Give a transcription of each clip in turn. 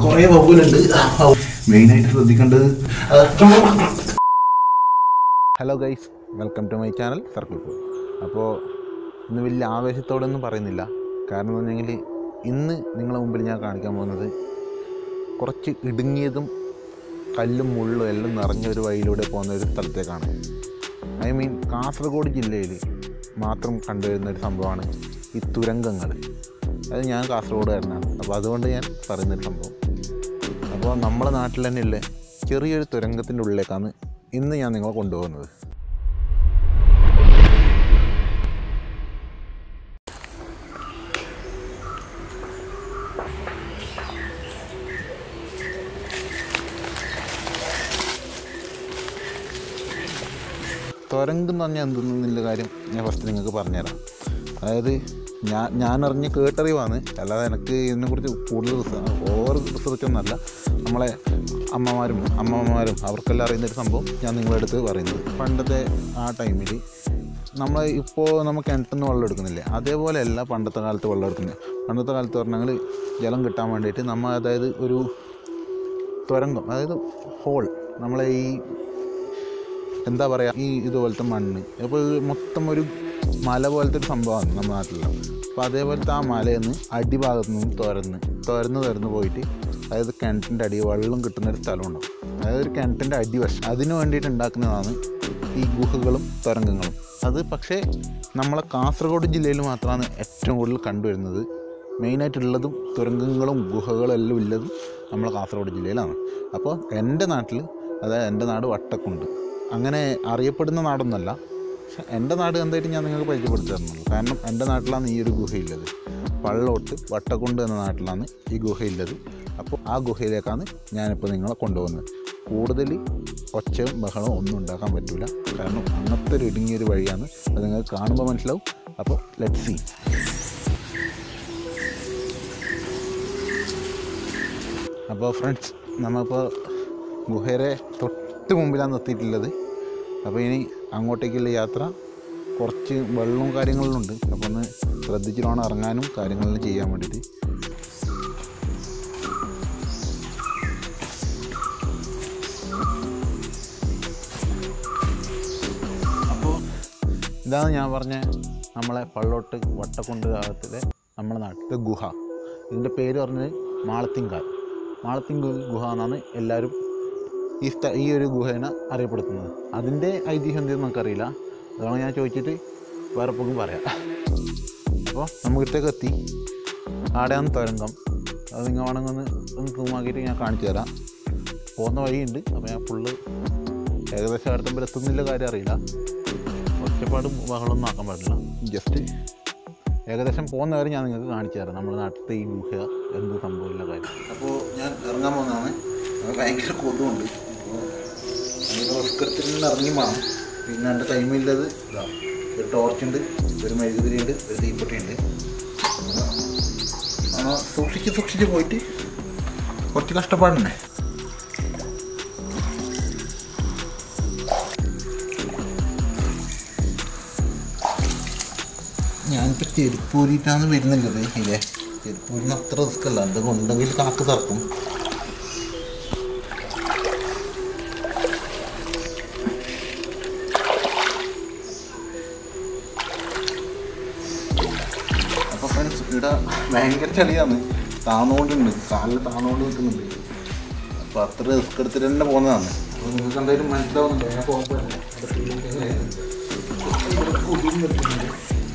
കുറേ വകുലുണ്ട് മെയിനായിട്ട് ശ്രദ്ധിക്കേണ്ടത് hello guys welcome to my channel circle പൂ അപ്പോൾ ഇന്ന് വലിയ ആവേശത്തോടൊന്നും പറയുന്നില്ല കാരണം എന്ന് പറഞ്ഞെങ്കിൽ ഇന്ന് നിങ്ങളെ മുമ്പിൽ ഞാൻ കാണിക്കാൻ പോകുന്നത് കുറച്ച് ഇടുങ്ങിയതും കല്ലും മുള്ളും എല്ലാം നിറഞ്ഞ ഒരു വഴിയിലൂടെ പോകുന്ന ഒരു സ്ഥലത്തേക്കാണ് ഐ മീൻ കാസർഗോഡ് ജില്ലയിൽ മാത്രം കണ്ടുവരുന്ന ഒരു സംഭവമാണ് ഈ തുരങ്കങ്ങൾ അത് ഞാൻ കാസർഗോഡുകാരനാണ് അപ്പോൾ അതുകൊണ്ട് ഞാൻ പറയുന്നൊരു സംഭവം അപ്പോൾ നമ്മുടെ നാട്ടിൽ തന്നെയുള്ള ചെറിയൊരു തുരങ്കത്തിൻ്റെ ഉള്ളിലേക്കാണ് ഇന്ന് ഞാൻ നിങ്ങളെ കൊണ്ടുപോകുന്നത് തുരങ്കം എന്ന് പറഞ്ഞാൽ എന്തെന്നുള്ള കാര്യം ഞാൻ ഫസ്റ്റ് നിങ്ങൾക്ക് പറഞ്ഞുതരാം അതായത് ഞാൻ ഞാൻ അറിഞ്ഞ കേട്ടറിവാണ് അല്ലാതെ എനിക്ക് ഇതിനെക്കുറിച്ച് കൂടുതൽ റിസ- ഓവർ റിസർച്ച് ഒന്നല്ല നമ്മളെ അമ്മമാരും അമ്മമാരും അവർക്കെല്ലാം അറിയുന്ന ഒരു സംഭവം ഞാൻ നിങ്ങളുടെ അടുത്ത് പറയുന്നത് പണ്ടത്തെ ആ ടൈമിൽ നമ്മൾ ഇപ്പോൾ നമുക്ക് കിണറ്റിൽ നിന്ന് വെള്ളം എടുക്കുന്നില്ലേ അതേപോലെ അല്ല പണ്ടത്തെ കാലത്ത് വെള്ളം എടുക്കുന്നത് പണ്ടത്തെ കാലത്ത് പറഞ്ഞാൽ ജലം കിട്ടാൻ വേണ്ടിയിട്ട് നമ്മൾ അതായത് ഒരു തുരങ്കം അതായത് ഹോൾ നമ്മളെ ഈ എന്താ പറയുക ഈ ഇതുപോലത്തെ മണ്ണ് അപ്പോൾ ഇത് മൊത്തം ഒരു മല പോലത്തെ ഒരു സംഭവമാണ് നമ്മുടെ നാട്ടിലുള്ള അപ്പോൾ അതേപോലത്തെ ആ മലയിൽ നിന്ന് അടിഭാഗത്ത് നിന്ന് തുറന്ന് തുറന്ന് തുറന്ന് പോയിട്ട് അതായത് കിണറ്റിൻ്റെ അടി വെള്ളം കിട്ടുന്ന ഒരു സ്ഥലമുണ്ടാവും അതായത് ഒരു കിണറ്റിൻ്റെ അടിവശം അതിന് വേണ്ടിയിട്ട് ഉണ്ടാക്കുന്നതാണ് ഈ ഗുഹകളും തുരങ്കങ്ങളും അത് പക്ഷേ നമ്മളെ കാസർഗോഡ് ജില്ലയിൽ മാത്രമാണ് ഏറ്റവും കൂടുതൽ കണ്ടുവരുന്നത് മെയിനായിട്ടുള്ളതും തുരങ്കങ്ങളും ഗുഹകളും എല്ലാം ഉള്ളതും നമ്മളെ കാസർഗോഡ് ജില്ലയിലാണ് അപ്പോൾ എൻ്റെ നാട്ടിൽ അതായത് എൻ്റെ നാട് വട്ടക്കുണ്ട് അങ്ങനെ അറിയപ്പെടുന്ന നാടൊന്നുമല്ല പക്ഷെ എൻ്റെ നാട് എന്തായിട്ട് ഞാൻ നിങ്ങൾക്ക് പരിചയപ്പെടുത്തി തരുന്നുള്ളൂ കാരണം എൻ്റെ നാട്ടിലാണ് ഈ ഒരു ഗുഹയുള്ളത് പള്ളോട്ട് വട്ടക്കുണ്ട് എന്ന നാട്ടിലാണ് ഈ ഗുഹയുള്ളത് അപ്പോൾ ആ ഗുഹയിലേക്കാണ് ഞാനിപ്പോൾ നിങ്ങളെ കൊണ്ടുപോകുന്നത് കൂടുതൽ ഒച്ചയും ബഹളവും ഒന്നും ഉണ്ടാക്കാൻ പറ്റില്ല കാരണം അങ്ങനത്തെ ഒരു ഇടുങ്ങിയൊരു വഴിയാണ് അത് നിങ്ങൾക്ക് കാണുമ്പോൾ മനസ്സിലാവും അപ്പോൾ ലെറ്റ് സീ അപ്പോൾ ഫ്രണ്ട്സ് നമ്മളിപ്പോൾ ഗുഹയുടെ തൊട്ട് മുമ്പിലാണ് എത്തിയിട്ടുള്ളത് അപ്പോൾ ഇനി അങ്ങോട്ടേക്കുള്ള യാത്ര കുറച്ച് വെള്ളവും കാര്യങ്ങളിലും ഉണ്ട് അപ്പോൾ ഒന്ന് ശ്രദ്ധിച്ചിട്ട് വേണം ഇറങ്ങാനും കാര്യങ്ങളെല്ലാം ചെയ്യാൻ വേണ്ടിയിട്ട് അപ്പോൾ ഇതാണ് ഞാൻ പറഞ്ഞ നമ്മളെ പള്ളോട്ട് വട്ടക്കുണ്ട് ഭാഗത്തിലെ നമ്മുടെ നാട്ടിലെ ഗുഹ ഇതിൻ്റെ പേര് പറഞ്ഞത് മാളത്തിങ്കാൽ മാളത്തിങ്കാൽ ഗുഹ എന്നാണ് എല്ലാവരും ഈ സ്ഥ ഈ ഒരു ഗുഹേനെ അറിയപ്പെടുത്തുന്നത് അതിൻ്റെ ഐതിഹ്യം എന്തെന്ന് നമുക്കറിയില്ല അതാണ് ഞാൻ ചോദിച്ചിട്ട് വേറെ പോകും പറയാം അപ്പോൾ നമുക്കിട്ടേക്ക് എത്തി ആടെയാണ് തുരങ്കം അത് നിങ്ങൾ വേണമെങ്കിൽ ഒന്ന് ഒന്ന് സൂമാക്കിയിട്ട് ഞാൻ കാണിച്ചു തരാം പോകുന്ന വഴിയുണ്ട് അപ്പോൾ ഞാൻ ഫുള്ള് ഏകദേശം അടുത്തുമ്പോൾ എത്തുന്നില്ല കാര്യം അറിയില്ല ഒറ്റപ്പാടും ബഹളമൊന്നും ആക്കാൻ പാടില്ല ജസ്റ്റ് ഏകദേശം പോകുന്ന വരെ ഞാൻ നിങ്ങൾക്ക് കാണിച്ചു തരാം നമ്മുടെ നാട്ടിലത്തെ ഈ ഗുഹ എന്ത് സംഭവമില്ല കാര്യം അപ്പോൾ ഞാൻ ഇറങ്ങാൻ പോകുന്നതാണ് അത് ഭയങ്കര കൊതുകുണ്ട് അപ്പോൾ അതിന് റിസ്ക് എടുത്തിട്ട് ഇറങ്ങി വേണം പിന്നെ എൻ്റെ ടൈമില്ലത് ഇതാ ഒരു ടോർച്ചുണ്ട് ഒരു മെഴുകുതിരിയുണ്ട് ഒരു തീപ്പെട്ടിയുണ്ട് ആ സൂക്ഷിച്ച് സൂക്ഷിച്ച് പോയിട്ട് കുറച്ച് കഷ്ടപ്പാടുണ്ടേ ഞാനിപ്പോൾ ചെരുപ്പ് ഊരിയിട്ടാണ് വരുന്നുള്ളത് ഇല്ലേ ചെരുപ്പ് ഊരുന്ന അത്ര റിസ്ക് അല്ല എന്തൊക്കെ ഉണ്ടെങ്കിൽ കാക്ക് തറക്കും അപ്പോൾ ഫ്രണ്ട്സ് ഇവിടെ ഭയങ്കര ചളിയാണ് താന്നുകൊണ്ടുണ്ട് കാലിൽ താന്നുകൊണ്ട് നിൽക്കുന്നുണ്ട് അപ്പോൾ അത്ര റിസ്ക് എടുത്തിട്ട് തന്നെ പോകുന്നതാണ് അപ്പോൾ നിങ്ങൾക്ക് എന്തായാലും മനസ്സിലാവുന്നുണ്ട് ഞാൻ പോകുമ്പോൾ കൊതുകും വരുന്നുണ്ട്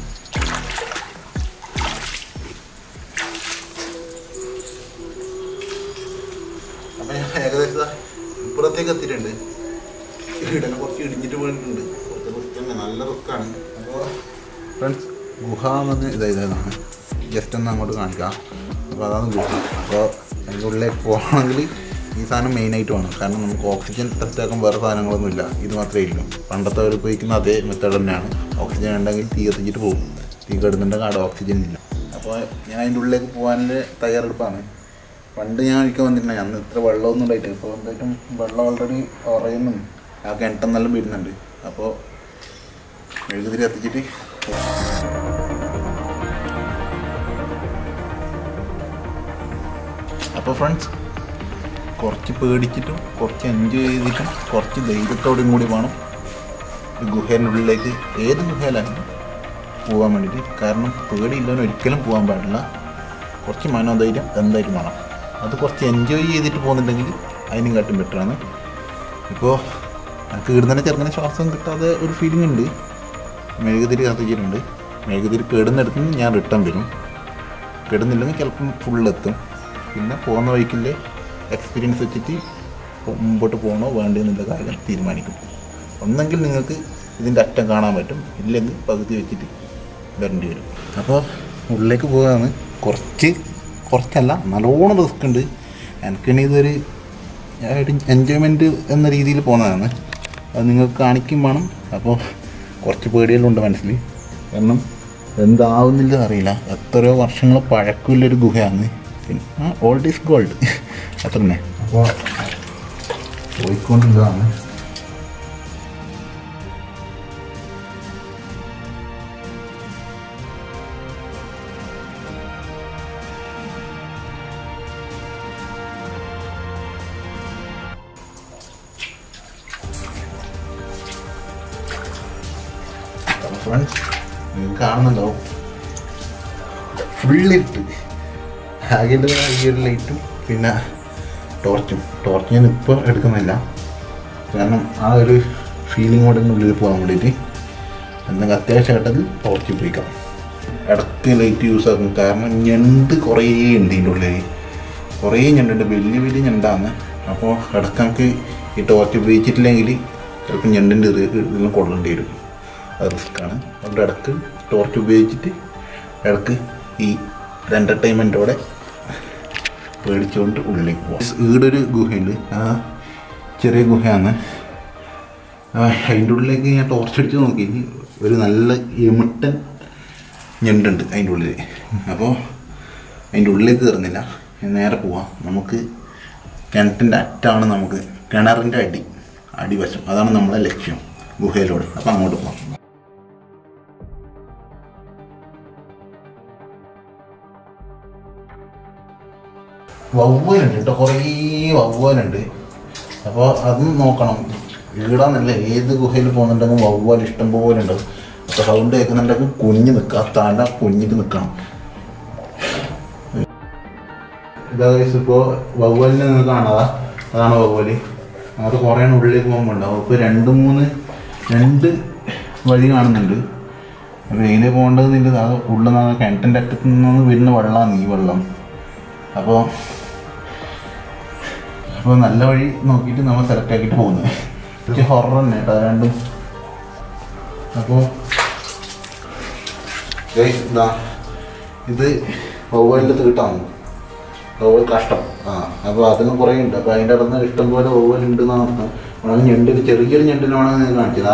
അപ്പം ഞാൻ ഏകദേശം ഇപ്പുറത്തേക്ക് എത്തിയിട്ടുണ്ട് ഇടനെ കുറച്ച് ഇടിഞ്ഞിട്ട് വീണിട്ടുണ്ട് കുറച്ച് റിസ്ക് തന്നെ നല്ല റിസ്ക്കാണ് അപ്പോൾ ഫ്രണ്ട്സ് ഗുഹ എന്ന് ഇതാ ഇതാണ് ജസ്റ്റ് ഒന്ന് അങ്ങോട്ട് കാണിക്കാം അപ്പോൾ അതാണ് ഗുഹ അപ്പോൾ അതിൻ്റെ ഉള്ളിലേക്ക് പോകണമെങ്കിൽ ഈ സാധനം മെയിനായിട്ട് വേണം കാരണം നമുക്ക് ഓക്സിജൻ ടെസ്റ്റ് ആക്കാൻ വേറെ സാധനങ്ങളൊന്നുമില്ല ഇത് മാത്രമേ ഉള്ളൂ പണ്ടത്തെ അവർ ഉപയോഗിക്കുന്ന അതേ മെത്തേഡ് തന്നെയാണ് ഓക്സിജൻ ഉണ്ടെങ്കിൽ തീ കത്തിച്ചിട്ട് പോകും തീ കെടുന്നുണ്ടെങ്കിൽ അവിടെ ഓക്സിജൻ ഇല്ല അപ്പോൾ ഞാൻ അതിൻ്റെ ഉള്ളിലേക്ക് പോകാനുള്ള തയ്യാറെടുപ്പാണ് പണ്ട് ഞാൻ ഒരിക്കൽ വന്നിട്ടുണ്ടായി അന്ന് ഇത്ര വെള്ളമൊന്നും ഉണ്ടായിട്ട് ഇപ്പോൾ എന്തായിട്ടും വെള്ളം ഓൾറെഡി ഉറയുന്നും ആ കിണറ്റെന്നെല്ലാം വീഴുന്നുണ്ട് അപ്പോൾ മെഴുകുതിരി കത്തിച്ചിട്ട് അപ്പോൾ ഫ്രണ്ട്സ് കുറച്ച് പേടിച്ചിട്ടും കുറച്ച് എൻജോയ് ചെയ്തിട്ടും കുറച്ച് ധൈര്യത്തോടും കൂടി വേണം ഈ ഗുഹേൻ്റെ ഉള്ളിലേക്ക് ഏത് ഗുഹയിലായാലും പോകാൻ വേണ്ടിയിട്ട് കാരണം പേടിയില്ലാതെ ഒരിക്കലും പോകാൻ പാടില്ല കുറച്ച് മനോധൈര്യം എന്തായാലും വേണം അത് കുറച്ച് എൻജോയ് ചെയ്തിട്ട് പോകുന്നുണ്ടെങ്കിൽ അതിനും കാട്ടും ബെറ്ററാണ് ഇപ്പോൾ എനിക്ക് ഇവിടെ തന്നെ ചെറുങ്ങനെ ശ്വാസം കിട്ടാതെ ഒരു ഫീലിംഗ് ഉണ്ട് മെഴുകുതിരി കത്തിച്ചിട്ടുണ്ട് മെഴുകുതിരി കേടുന്നെടുത്ത് ഞാൻ റിട്ടേൺ വരും കേടുന്നില്ലെങ്കിൽ ചിലപ്പം ഫുള്ളെത്തും പിന്നെ പോകുന്ന വഴിക്കിൻ്റെ എക്സ്പീരിയൻസ് വെച്ചിട്ട് പോ- മുമ്പോട്ട് പോകണോ വേണ്ടതെന്നുള്ള കാര്യം തീരുമാനിക്കും ഒന്നെങ്കിൽ നിങ്ങൾക്ക് ഇതിൻ്റെ അറ്റം കാണാൻ പറ്റും ഇല്ലെങ്കിൽ പകുതി വെച്ചിട്ട് വരേണ്ടി വരും അപ്പോൾ ഉള്ളിലേക്ക് പോകാന്ന് കുറച്ച് കുറച്ചല്ല നല്ലോണം റിസ്ക് ഉണ്ട് എനിക്കിനി ഇതൊരു ഒരു എൻജോയ്മെൻറ്റ് എന്ന രീതിയിൽ പോകുന്നതാണ് അത് നിങ്ങൾക്ക് കാണിക്കും വേണം അപ്പോൾ കുറച്ച് പേടികളുണ്ട് മനസ്സിൽ കാരണം എന്താവുന്നില്ല അറിയില്ല എത്രയോ വർഷങ്ങൾ പഴക്കമുള്ളൊരു ഗുഹയാണ് പിന്നെ ഓൾഡ് ഈസ് ഗോൾഡ് അത്ര തന്നെ അപ്പോൾ പോയിക്കൊണ്ടുള്ളതാണ് ഫ്രണ്ട്സ് നിങ്ങൾ കാണുന്നുണ്ടാവും ഫുള്ളിട്ട് ആകെ ഈ ഒരു ലൈറ്റും പിന്നെ ടോർച്ചും ടോർച്ച് ഞാൻ ഇപ്പോൾ എടുക്കുന്നില്ല കാരണം ആ ഒരു ഫീലിങ്ങോടെ ഉള്ളിൽ പോകാൻ വേണ്ടിയിട്ട് എന്തെങ്കിലും അത്യാവശ്യ ഘട്ടത്തിൽ ടോർച്ച് ഉപയോഗിക്കാം ഇടയ്ക്ക് ലൈറ്റ് യൂസ് ആക്കും കാരണം ഞണ്ട് കുറേ ഉണ്ട് ഇതിൻ്റെ ഉള്ളിൽ കുറേ ഞണ്ടുണ്ട് വലിയ വലിയ ഞണ്ടാണ് അപ്പോൾ ഇടയ്ക്ക് നമുക്ക് ഈ ടോർച്ച് ഉപയോഗിച്ചിട്ടില്ലെങ്കിൽ ചിലപ്പോൾ ഞണ്ടിൻ്റെ ഇതെല്ലാം കൊള്ളേണ്ടി വരും അത് റിസ്ക്കാണ് അതുകൊണ്ട് ഇടയ്ക്ക് ടോർച്ച് ഉപയോഗിച്ചിട്ട് ഇടയ്ക്ക് ഈ എൻ്റർടൈൻമെൻറ്റോടെ പേടിച്ചുകൊണ്ട് ഉള്ളിലേക്ക് പോകാം ഇവിടെ ഒരു ഗുഹയുണ്ട് ആ ചെറിയ ഗുഹയാണ് ആ, അതിൻ്റെ ഉള്ളിലേക്ക് ഞാൻ ടോർച്ച് അടിച്ച് നോക്കി ഒരു നല്ല എമിട്ടൻ ഞണ്ടുണ്ട് അതിൻ്റെ ഉള്ളിൽ അപ്പോൾ അതിൻ്റെ ഉള്ളിലേക്ക് കയറുന്നില്ല ഞാൻ നേരെ പോവാം നമുക്ക് കിണറ്റിൻ്റെ അറ്റാണ് നമുക്ക് കിണറിൻ്റെ അടി അടിവശം അതാണ് നമ്മളെ ലക്ഷ്യം ഗുഹയിലൂടെ അപ്പോൾ അങ്ങോട്ട് പോകാം വവ്വാലുണ്ട് കേട്ടോ കുറേ വവ്വാലുണ്ട് അപ്പോൾ അതും നോക്കണം ഈടാന്നല്ല ഏത് ഗുഹയിൽ പോകുന്നുണ്ടെങ്കിൽ വവ്വാൽ ഇഷ്ടം പോലെ ഉണ്ടാവും അപ്പോൾ സൗണ്ട് കേൾക്കുന്നുണ്ടെങ്കിൽ കുഞ്ഞ് നിൽക്കുക തല കുഞ്ഞിട്ട് നിൽക്കണം ഇതാ ഇപ്പോൾ വവ്വാലിനെ നിങ്ങൾ കാണാതാ അതാണ് വവ്വാല് അത് കുറേ ഉള്ളിലേക്ക് പോകുമ്പോൾ ഉണ്ടാവും ഇപ്പോൾ രണ്ട് മൂന്ന് രണ്ട് വഴി കാണുന്നുണ്ട് അപ്പോൾ ഇതിൽ പോകേണ്ടതെന്നില്ല അത് ഉള്ളിൽ നിന്ന് കിണറ്റിൻ്റെ അറ്റത്ത് നിന്ന് വരുന്ന വെള്ളമാണ് ഈ വെള്ളം അപ്പോൾ അപ്പോൾ നല്ല വഴി നോക്കിയിട്ട് നമ്മൾ സെലക്ട് ആക്കിയിട്ട് പോകുന്നത് എനിക്ക് ഹൊറർ തന്നെ കേട്ടോ രണ്ടും അപ്പോൾ ഇതാ ഇത് വവ്വാലിൻ്റെ തീട്ടാണ് വവ്വാൽ കഷ്ടം ആ അപ്പോൾ അതിന് കുറേ ഉണ്ട് അപ്പോൾ അതിൻ്റെ അടുത്ത് ഇഷ്ടം പോലെ വവ്വാൽ ഉണ്ട് എന്നാണ് അർത്ഥം വേണമെങ്കിൽ ഞണ്ടിൽ ചെറിയൊരു ഞണ്ടിനാണ് ഞാൻ കാണിച്ചത് ആ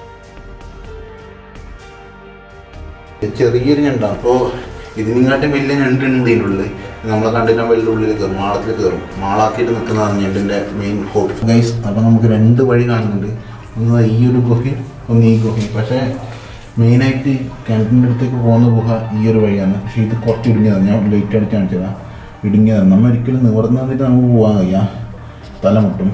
ഇത് ചെറിയൊരു ഞണ്ടാണ് അപ്പോൾ ഇതിനെക്കാട്ടും വലിയ ഞണ്ടുണ്ട് ഇതിനുള്ളിൽ നമ്മളെ കണ്ടിട്ട് വലിയ ഉള്ളിൽ കയറും മാളത്തിൽ കയറും മാളാക്കിയിട്ട് നിൽക്കുന്നതാണ് ഞണ്ടിൻ്റെ മെയിൻ ഹോബി ഗൈസ് അപ്പോൾ നമുക്ക് രണ്ട് വഴി കാണുന്നുണ്ട് ഒന്ന് ഈ ഒരു ഗുഹയും ഒന്ന് ഈ ഗുഹയും പക്ഷേ മെയിനായിട്ട് കിണറ്റിൻ്റെ അടുത്തേക്ക് പോകുന്ന ഗുഹ ഈ ഒരു വഴിയാണ് പക്ഷേ ഇത് കുറച്ച് ഇടുങ്ങിയതാണ് ഞാൻ ലൈറ്റ് അടിച്ച് കാണിച്ചതാണ് ഇടുങ്ങിയതാണ് നമ്മൾ ഒരിക്കലും നിവർന്ന് വന്നിട്ട് നമുക്ക് പോകാൻ കഴിയാ തലമുട്ടും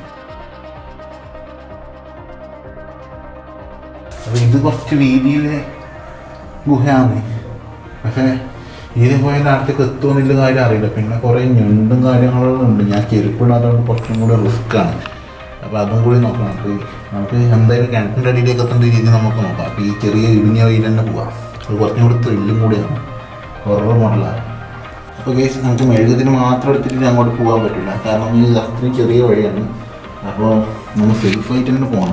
അപ്പോൾ ഇത് കുറച്ച് വീതിയിലെ ഗുഹയാണ് പക്ഷേ ഇതിൽ പോയാൽ അടുത്തേക്ക് എത്തുമെന്നുള്ള കാര്യം അറിയില്ല പിന്നെ കുറേ ഞണ്ടും കാര്യങ്ങളും ഉണ്ട് ഞാൻ ചെരുപ്പിടാത്തതുകൊണ്ട് കുറച്ചും കൂടെ റിസ്ക്കാണ് അപ്പോൾ അതും കൂടി നോക്കണം നമുക്ക് നമുക്ക് എന്തായാലും കിണറ്റിൻ്റെ അടിയിലേക്ക് എത്തേണ്ട രീതി നമുക്ക് നോക്കാം അപ്പോൾ ഈ ചെറിയ ഇടുങ്ങിയ വഴിയിൽ തന്നെ പോവാം അത് കുറച്ചും കൂടി ത്രില്ലും കൂടിയാണ് ഹൊറർ മോഡലാണ് അപ്പോൾ കേസ് നമുക്ക് മെഴുകുതിന് മാത്രം എടുത്തിട്ട് അങ്ങോട്ട് പോകാൻ പറ്റില്ല കാരണം ഈ അത്രയും ചെറിയ വഴിയാണ് അപ്പോൾ നമ്മൾ സേഫായിട്ട് തന്നെ പോകണം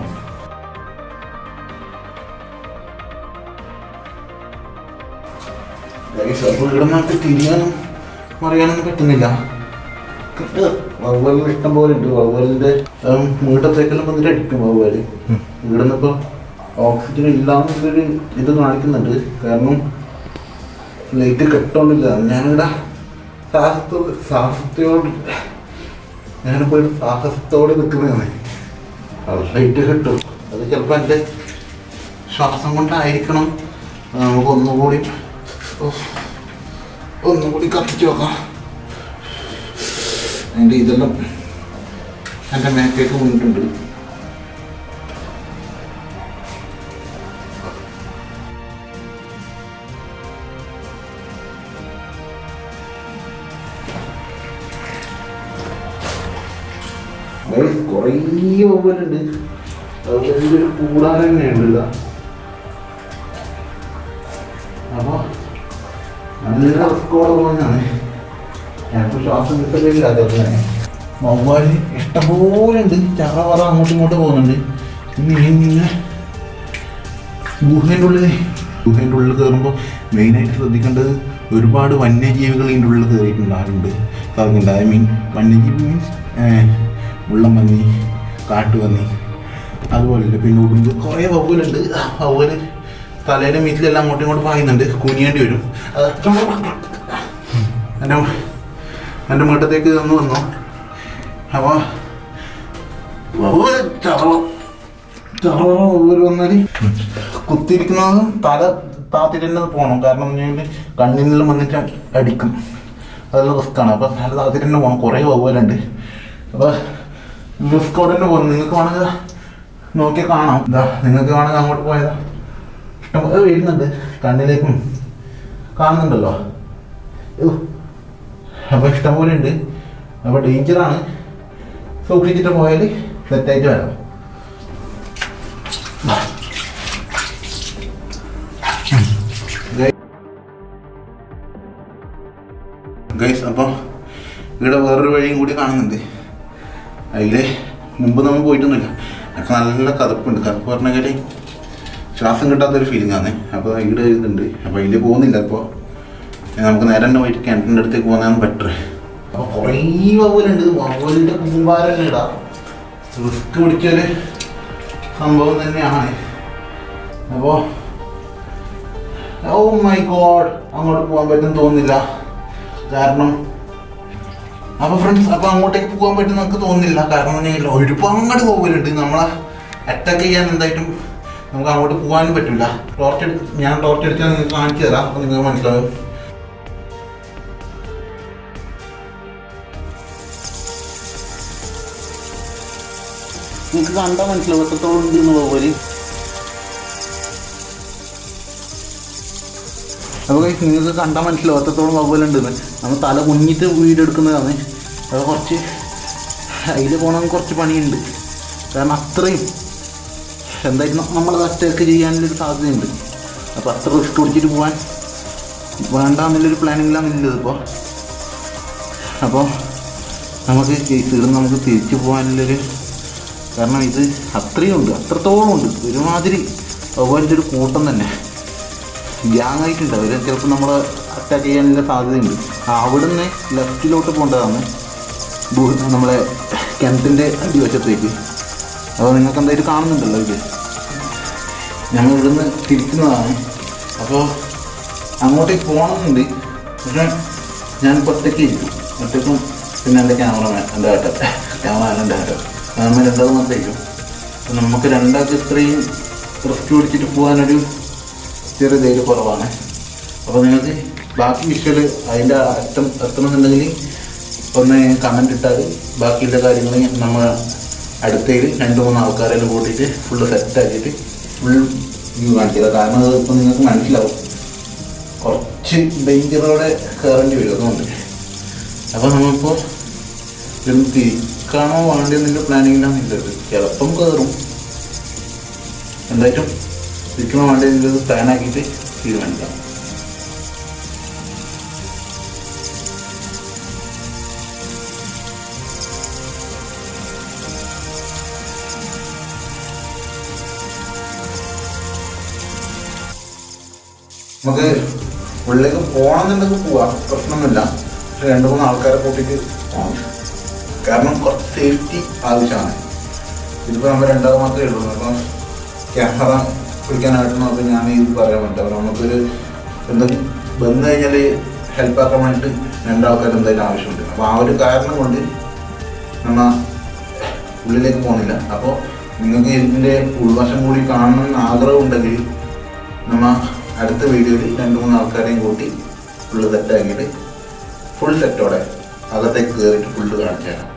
അപ്പോൾ ഇവിടെ നമുക്ക് തിരിയാനും മറിയാനൊന്നും പറ്റുന്നില്ല വവ്വാലിന് ഇഷ്ടം പോലെ ഉണ്ട് വവ്വാലിന്റെ വീട്ടത്തേക്കെല്ലാം വന്നിട്ട് അടിക്കും വവ്വാല് ഇവിടെ നിന്നിപ്പോ ഓക്സിജൻ ഇല്ലാന്നൊരു ഇത് കാണിക്കുന്നുണ്ട് കാരണം ലൈറ്റ് കെട്ടോണ്ടില്ല ഞാനിവിടെ സാഹസത്തോട് സാഹസത്തോട് ഞാനിപ്പോ ഒരു സാഹസത്തോടെ നിൽക്കുന്നതാണ് ലൈറ്റ് കിട്ടും അത് ചിലപ്പോൾ എൻ്റെ ശ്വാസം കൊണ്ടായിരിക്കണം അത് നമുക്ക് ഒന്നുകൂടി ഉഫ്, ഒന്നുകൂടി കത്തിച്ച് നോക്കാം അതിൻ്റെ ഇതെല്ലാം എൻ്റെ മേക്കേക്ക് വീണിട്ടുണ്ട് ഗൈസ് കുറേ വവ്വലുണ്ട് വവ്വലിൻ്റെ ഒരു കൂടാരം തന്നെയുണ്ട് ഇതാ അപ്പോൾ നല്ല റിസ്കോടെ പോകുന്നതാണ് ഞാനിപ്പോൾ ശ്വാസം കിട്ടുന്നില്ല അതേപോലെ വവ്വാല് ഇഷ്ടംപോലെ ഉണ്ട് ചറ പറ അങ്ങോട്ടും ഇങ്ങോട്ടും പോകുന്നുണ്ട് ഇനി ഇങ്ങനെ ഗുഹേൻ്റെ ഉള്ളിൽ ഗുഹേൻ്റെ ഉള്ളിൽ കയറുമ്പോൾ മെയിനായിട്ട് ശ്രദ്ധിക്കേണ്ടത് ഒരുപാട് വന്യജീവികൾ ഇതിൻ്റെ ഉള്ളിൽ കയറിയിട്ടുണ്ടാകുന്നുണ്ട് സാധിക്കുന്നുണ്ട് ഐ മീൻ വന്യജീവി മീൻസ് മുള്ളമ്പന്നി കാട്ടുപന്നി അതുപോലെ പിന്നെ ഉടുമ്പ് കുറേ വവ്വലുണ്ട് ആ വവ്വല് തലയുടെ മീറ്റിലെല്ലാം അങ്ങോട്ടും ഇങ്ങോട്ടും പായുന്നുണ്ട് കുനിയേണ്ടി വരും അതൊക്കെ എൻ്റെ എൻ്റെ വീട്ടത്തേക്ക് ഒന്ന് വന്നു അപ്പോൾ വവ്വല് ചറവ ചറവ വവ്വല് വന്നാൽ കുത്തിയിരിക്കുന്നത് തല താത്തിട്ട് തന്നെ പോകണം കാരണം എന്ന് പറഞ്ഞാൽ കണ്ണിനെല്ലാം വന്നിട്ട് അടിക്കും അതെല്ലാം റിസ്ക്കാണ് അപ്പം തല താത്തിട്ട് തന്നെ പോകണം കുറേ വവ്വലുണ്ട് അപ്പോൾ റിസ്കോടെ തന്നെ പോകുന്നു നിങ്ങൾക്ക് വേണമെങ്കിൽ നോക്കിയാൽ കാണാം എന്താ നിങ്ങൾക്ക് വേണമെങ്കിൽ അങ്ങോട്ട് പോയതാ ഇഷ്ടംപോലെ വരുന്നുണ്ട് കണ്ണിലേക്കും കാണുന്നുണ്ടല്ലോ യ്യോ. അപ്പൊ ഇഷ്ടംപോലെ ഉണ്ട് അപ്പൊ ഡേഞ്ചറാണ് സൂക്ഷിച്ചിട്ട് പോയാൽ സെറ്റായിട്ട് വരാം ഗൈസ് അപ്പോൾ ഇവിടെ വേറൊരു വഴിയും കൂടി കാണുന്നുണ്ട് അതിലെ മുമ്പ് നമ്മൾ പോയിട്ടൊന്നുമില്ല ഒക്കെ നല്ല കതപ്പുണ്ട് കതപ്പ് പറഞ്ഞാൽ ശ്വാസം കിട്ടാത്തൊരു ഫീലിംഗ് ആണ് അപ്പോൾ ഇവിടെ ഇതുണ്ട് അപ്പോൾ അതിൽ പോകുന്നില്ല അപ്പോൾ നമുക്ക് നേരെ തന്നെ പോയിട്ട് കിണറ്റിൻ്റെ അടുത്തേക്ക് പോകുന്നതാണ് ബെറ്റർ അപ്പോൾ കുറേ വവ്വലുണ്ട് വവ്വലിൻ്റെ കൂമ്പാരം ഇടാം റിസ്ക് പിടിച്ചൊരു സംഭവം തന്നെയാണ് അപ്പോൾ ഓ മൈ ഗോഡ് അങ്ങോട്ട് പോകാൻ പറ്റും തോന്നുന്നില്ല കാരണം അപ്പൊ ഫ്രണ്ട്സ് അപ്പൊ അങ്ങോട്ടേക്ക് പോകാൻ പറ്റും നമുക്ക് തോന്നുന്നില്ല കാരണം എന്ന് പറഞ്ഞാൽ ഒരുപാട് പോകലുണ്ട് നമ്മളെ അറ്റാക്ക് ചെയ്യാൻ എന്തായിട്ടും നമുക്ക് അങ്ങോട്ട് പോകാനും പറ്റില്ല ടോർച്ച് എടുത്ത് ഞാൻ ടോർച്ച് എടുത്താൽ നിങ്ങൾക്ക് കാണിച്ചു തരാം അപ്പൊ നിങ്ങൾക്ക് മനസ്സിലാവും നിങ്ങൾക്ക് കണ്ടാൽ മനസ്സിലാവും എത്രത്തോളം ഉണ്ടെന്ന് പോകല് അപ്പോൾ guys, നിങ്ങൾക്ക് കണ്ടാൽ മനസ്സിലാവും എത്രത്തോളം വവ്വലുണ്ടെന്ന് നമ്മൾ തല കുഞ്ഞിട്ട് വീഡിയോ എടുക്കുന്നതാണ് അത് കുറച്ച് അതിൽ പോകണമെങ്കിൽ കുറച്ച് പണിയുണ്ട് കാരണം അത്രയും എന്തായാലും നമ്മളത് അറ്റാക്ക് ചെയ്യാനുള്ളൊരു സാധ്യതയുണ്ട് അപ്പോൾ അത്ര റിസ്ക് പിടിച്ചിട്ട് പോകാൻ വേണ്ട എന്നുള്ളൊരു പ്ലാനിങ്ങിലാണ് ഉള്ളത് ഇപ്പോൾ അപ്പോൾ നമുക്ക് ഇവിടെ നമുക്ക് തിരിച്ചു പോകാനുള്ളൊരു കാരണം ഇത് അത്രയും ഉണ്ട് അത്രത്തോളം ഉണ്ട് ഒരുമാതിരി വവ്വാലിൻ്റെ ഒരു കൂട്ടം തന്നെ ഗ്യാങ് ആയിട്ടുണ്ട് അവർ ചിലപ്പോൾ നമ്മൾ അറ്റാക്ക് ചെയ്യാനുള്ള സാധ്യതയുണ്ട് അവിടുന്ന് ലെഫ്റ്റിലോട്ട് പോകേണ്ടതാണ് ഭൂ- നമ്മളെ കിണറ്റിൻ്റെ അടിവശത്തേക്ക് അപ്പോൾ നിങ്ങൾക്ക് എന്തായാലും കാണുന്നുണ്ടല്ലോ ഇത് ഞങ്ങൾ ഇവിടുന്ന് തിരിക്കുന്നതാണ് അപ്പോൾ അങ്ങോട്ടേക്ക് പോകണമെന്നുണ്ട് പക്ഷേ ഞാനിപ്പോൾ ഒറ്റയ്ക്ക് ഇരിക്കും ഒറ്റയ്ക്കും പിന്നെ എൻ്റെ ക്യാമറമാൻ എൻ്റെ ഏട്ടൻ ക്യാമറമാൻ എൻ്റെ ഏട്ടൻ ക്യാമറ രണ്ടാമത് മാത്രമായിരിക്കും അപ്പോൾ നമുക്ക് രണ്ടാൾക്ക് ഇത്രയും റിസ്ക് പിടിച്ചിട്ട് പോകാനൊരു ചെറിയ ധൈര്യം കുറവാണ് അപ്പോൾ നിങ്ങൾക്ക് ബാക്കി വിഷ്വൽ അതിൻ്റെ അറ്റം എത്തണമെന്നുണ്ടെങ്കിൽ ഒന്ന് കമൻ്റ് ഇട്ടാൽ ബാക്കിയുള്ള കാര്യങ്ങൾ നമ്മൾ അടുത്തതിൽ രണ്ട് മൂന്ന് ആൾക്കാരെല്ലാം കൂട്ടിയിട്ട് ഫുള്ള് സെറ്റാക്കിയിട്ട് ഫുൾ വ്യൂ കാണിച്ചത് കാരണം അത് ഇപ്പം നിങ്ങൾക്ക് മനസ്സിലാവും കുറച്ച് ഡേഞ്ചറോടെ കയറേണ്ടി വരും അതുകൊണ്ട് അപ്പോൾ നമ്മളിപ്പോൾ ഇതൊന്ന് തിരിക്കണോ വേണ്ടിയെന്നുള്ള പ്ലാനിങ്ങിലാണ് ഉള്ളത് ചിലപ്പം കയറും എന്തായിട്ടും തിരിക്കണോ വേണ്ടിയെന്നുള്ളത് പ്ലാൻ ആക്കിയിട്ട് തീരുമാനിക്കാം നമുക്ക് ഉള്ളിലേക്ക് പോകണമെന്നുണ്ടെങ്കിൽ പോവാം പ്രശ്നമൊന്നുമില്ല പക്ഷെ രണ്ട് മൂന്ന് ആൾക്കാരെ കൂട്ടിയിട്ട് പോകണം കാരണം കുറച്ച് സേഫ്റ്റി ആവശ്യമാണ് ഇതിപ്പോൾ നമ്മൾ രണ്ടാമത് മാത്രമേ ഉള്ളൂ അപ്പം ക്യാമറ പിടിക്കാനായിട്ട് നമുക്ക് ഞാൻ ഇത് പറയാൻ പറ്റില്ല അപ്പോൾ നമുക്കൊരു എന്തെങ്കിലും വന്നു കഴിഞ്ഞാൽ ഹെൽപ്പ് ആക്കാൻ വേണ്ടിയിട്ട് രണ്ടാൾക്കാർ എന്തായാലും ആവശ്യമുണ്ട് അപ്പോൾ ആ ഒരു കാരണം കൊണ്ട് നമ്മ ഉള്ളിലേക്ക് പോകുന്നില്ല അപ്പോൾ നിങ്ങൾക്ക് ഇതിൻ്റെ ഉൾവശം കൂടി കാണണമെന്ന് ആഗ്രഹമുണ്ടെങ്കിൽ നമ്മ അടുത്ത വീഡിയോയിൽ രണ്ട് മൂന്ന് ആൾക്കാരെയും കൂട്ടി ഫുള്ള് സെറ്റാക്കിയിട്ട് ഫുൾ സെറ്റോടെ അകത്തേക്ക് കയറിയിട്ട് ഫുള്ള് കാണിച്ചു തരാം